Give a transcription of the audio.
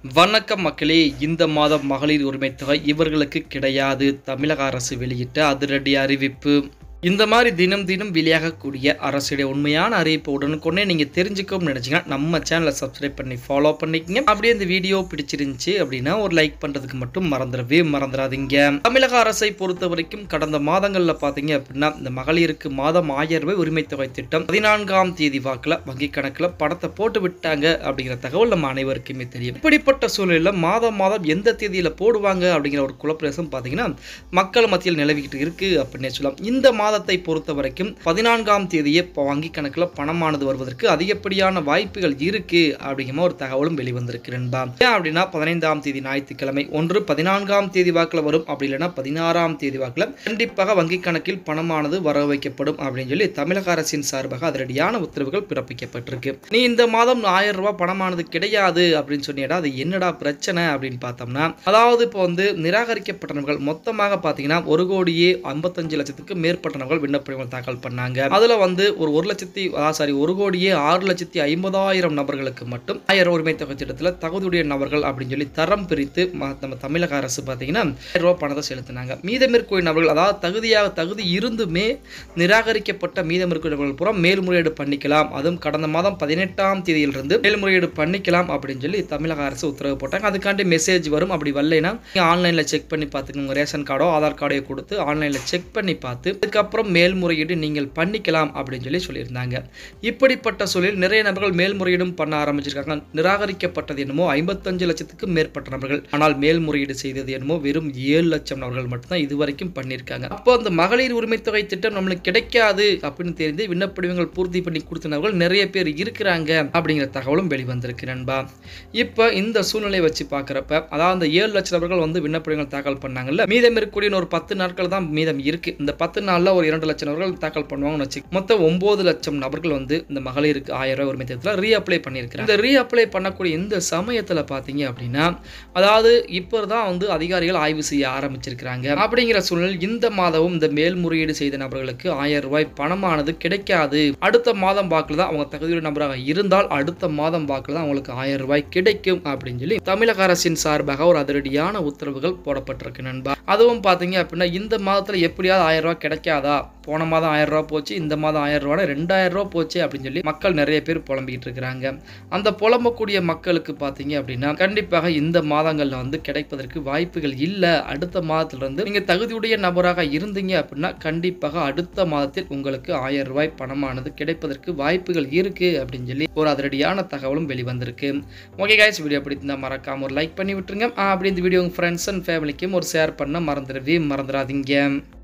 வணக்கம் மக்களே இந்த மாதம் மகளிர் உரிமை தொகை இவர்களுக்கு கிடையாது தமிழக அரசு வெளியிட்ட அதிரடி அறிவிப்பு இந்த மாதிரி தினம் தினம் வெளியாகக்கூடிய அரசுடைய உண்மையான அறிவிப்பு உடனுக்குடனே நீங்கள் தெரிஞ்சுக்கணும்னு நினச்சிங்கன்னா நம்ம சேனலை சப்ஸ்கிரைப் பண்ணி ஃபாலோ பண்ணிக்கங்க அப்படியே இந்த வீடியோ பிடிச்சிருந்துச்சு அப்படின்னா ஒரு லைக் பண்ணுறதுக்கு மட்டும் மறந்துடவே மறந்துடாதீங்க தமிழக அரசை பொறுத்த வரைக்கும் கடந்த மாதங்களில் பார்த்தீங்க அப்படின்னா இந்த மகளிருக்கு மாதம் ஆயிரம் ரூபாய் உரிமை தொகை திட்டம் பதினான்காம் தேதி வாக்கில் வங்கி கணக்கில் பணத்தை போட்டு விட்டாங்க அப்படிங்கிற தகவல் நம்ம அனைவருக்குமே தெரியும் இப்படிப்பட்ட சூழ்நிலையில் மாதம் மாதம் எந்த தேதியில் போடுவாங்க அப்படிங்கிற ஒரு குழப்பரேசம் பார்த்தீங்கன்னா மக்கள் மத்தியில் நிலவிக்கிட்டு இருக்கு அப்படின்னே சொல்லலாம் இந்த மாதத்தை பொறுத்த வரைக்கும் பதினான்காம் தேதியே இப்போ வங்கி கணக்கில் பணமானது வருவதற்கு அதிகப்படியான வாய்ப்புகள் இருக்கு அப்படிங்கிற ஒரு தகவலும் வெளிவந்திருக்கு நண்பா ஏன் அப்படின்னா பதினைந்தாம் தேதி ஞாயிற்றுக்கிழமை ஒன்று பதினான்காம் தேதி வாக்கில் வரும் அப்படி இல்லைன்னா பதினாறாம் தேதி வாக்கில் கண்டிப்பாக வங்கி கணக்கில் பணமானது வர வைக்கப்படும் அப்படின்னு சொல்லி தமிழக அரசின் சார்பாக அதிரடியான உத்தரவுகள் பிறப்பிக்கப்பட்டிருக்கு நீ இந்த மாதம் ஆயிரம் ரூபாய் பணமானது கிடையாது அப்படின்னு சொன்னியடா அது என்னடா பிரச்சனை அப்படின்னு பார்த்தோம்னா அதாவது இப்போ வந்து நிராகரிக்கப்பட்ட நபர்கள் மொத்தமாக பார்த்தீங்கன்னா ஒரு கோடியே ஐம்பத்தஞ்சு லட்சத்துக்கு மேற்பட்ட நபர்கள் விண்ணப்பங்கள் தாக்கல் பண்ணாங்க அதுல வந்து ஒரு ஒரு லட்சத்தி சாரி ஒரு கோடியே ஆறு லட்சத்தி ஐம்பதாயிரம் நபர்களுக்கு மட்டும் ஆயிரம் உரிமை தொகை திட்டத்தில் தகுதியுடைய நபர்கள் அப்படின்னு சொல்லி தரம் பிரித்து ம- நம்ம தமிழக அரசு பார்த்தீங்கன்னா ஆயிரம் ரூபாய் பணத்தை செலுத்தினாங்க மீதமிருக்கூடிய நபர்கள் அதாவது தகுதியாக தகுதி இருந்துமே நிராகரிக்கப்பட்ட மீதமிருக்கூடிய நபர்கள் பூரா மேல்முறையீடு பண்ணிக்கலாம் அதுவும் கடந்த மாதம் பதினெட்டாம் தேதியிலிருந்து மேல்முறையீடு பண்ணிக்கலாம் அப்படின்னு சொல்லி தமிழக அரசு உத்தரவு போட்டாங்க அதுக்காண்டி மெசேஜ் வரும் அப்படி வரலைன்னா நீங்கள் ஆன்லைனில் செக் பண்ணி பார்த்துக்கோங்க ரேஷன் கார்டோ ஆதார் கார்டோ கொடுத்து ஆன்லைனில் செக் பண்ணி பார்த்து அதுக்கப்புறம் மேல்முறையீடு நீங்கள் பண்ணிக்கலாம் அப்படின்னு சொல்லி சொல்லியிருந்தாங்க இப்படிப்பட்ட சூழலில் நிறைய நபர்கள் மேல்முறையீடும் பண்ண ஆரம்பிச்சிருக்காங்க நிராகரிக்கப்பட்டது என்னமோ ஐம்பத்தஞ்சு லட்சத்துக்கும் மேற்பட்ட நபர்கள் ஆனால் மேல்முறையீடு செய்தது என்னமோ வெறும் ஏழு லட்சம் நபர்கள் மட்டும்தான் இதுவரைக்கும் பண்ணியிருக்காங்க அப்போ அந்த மகளிர் உரிமை தொகை திட்டம் நம்மளுக்கு கிடைக்காது அப்படின்னு தெரிந்து விண்ணப்படிவங்கள் பூர்த்தி பண்ணி கொடுத்த நபர்கள் நிறைய பேர் இருக்கிறாங்க அப்படிங்கிற தகவலும் வெளிவந்திருக்கு நண்பா இப்போ இந்த சூழ்நிலையை வச்சு பார்க்குறப்ப அதாவது அந்த ஏழு லட்சம் நபர்கள் வந்து விண்ணப்படிவங்கள் தாக்கல் பண்ணாங்கல்ல மீதம் இருக்கக்கூடிய இன்னும் ஒரு பத்து நாட்கள் தான் மீதம் இருக்கு இந்த பத்து நாள்ல ஒரு இரண்டு லட்சம் நபர்கள் தாக்கல் பண்ணுவாங்கன்னு வச்சு மொத்தம் ஒன்பது லட்சம் நபர்கள் வந்து இந்த மகளிருக்கு ஆயிரம் ரூபாய் உரிமை திட்டத்தில் ரீஅப்ளை பண்ணியிருக்கிறாங்க இந்த ரீஅப்ளை பண்ணக்கூடிய இந்த சமயத்தில் பார்த்தீங்க அப்படின்னா அதாவது இப்போ தான் வந்து அதிகாரிகள் ஆய்வு செய்ய ஆரம்பிச்சிருக்கிறாங்க அப்படிங்கிற சூழ்நிலையில் இந்த மாதமும் இந்த மேல்முறையீடு செய்த நபர்களுக்கு ஆயிரம் ரூபாய் பணமானது கிடைக்காது அடுத்த மாதம் வாக்கில் தான் அவங்க தகுதியுள்ள நபராக இருந்தால் அடுத்த மாதம் வாக்கில் தான் அவங்களுக்கு ஆயிரம் ரூபாய் கிடைக்கும் அப்படின்னு சொல்லி தமிழக அரசின் சார்பாக ஒரு அதிரடியான உத்தரவுகள் போடப்பட்டிருக்கு நண்பா அதுவும் பார்த்தீங்க அப்படின்னா இந்த மாதத்தில் எப்படியாவது ஆயிரம் ரூபாய் கிடைக்காதா போன மாதம் ஆயிரம் ரூபாய் போச்சு இந்த மாதம் ஆயிரம் ரூபாய் ரெண்டாயிரம் ரூபாய் போச்சு அப்படின்னு சொல்லி மக்கள் நிறைய பேர் புலம்பிக்கிட்டு இருக்கிறாங்க அந்த புலம்பக்கூடிய மக்களுக்கு பார்த்தீங்க அப்படின்னா கண்டிப்பாக இந்த மாதங்களில் வந்து கிடைப்பதற்கு வாய்ப்புகள் இல்லை அடுத்த மாதத்திலிருந்து நீங்கள் தகுதியுடைய நபராக இருந்தீங்க அப்படின்னா கண்டிப்பாக அடுத்த மாதத்தில் உங்களுக்கு ஆயிரம் ரூபாய் பணமானது கிடைப்பதற்கு வாய்ப்புகள் இருக்கு அப்படின்னு சொல்லி ஒரு அதிரடியான தகவலும் வெளிவந்திருக்கு ஓகே guys வீடியோ பிடிச்சிருந்தா மறக்காம ஒரு லைக் பண்ணி விட்டுருங்க ஆ, அப்படி இந்த வீடியோ உங்கள் ஃப்ரெண்ட்ஸ் அண்ட் ஃபேமிலிக்கும் ஒரு ஷேர் பண்ண மறந்துடவே மறந்துடாதீங்க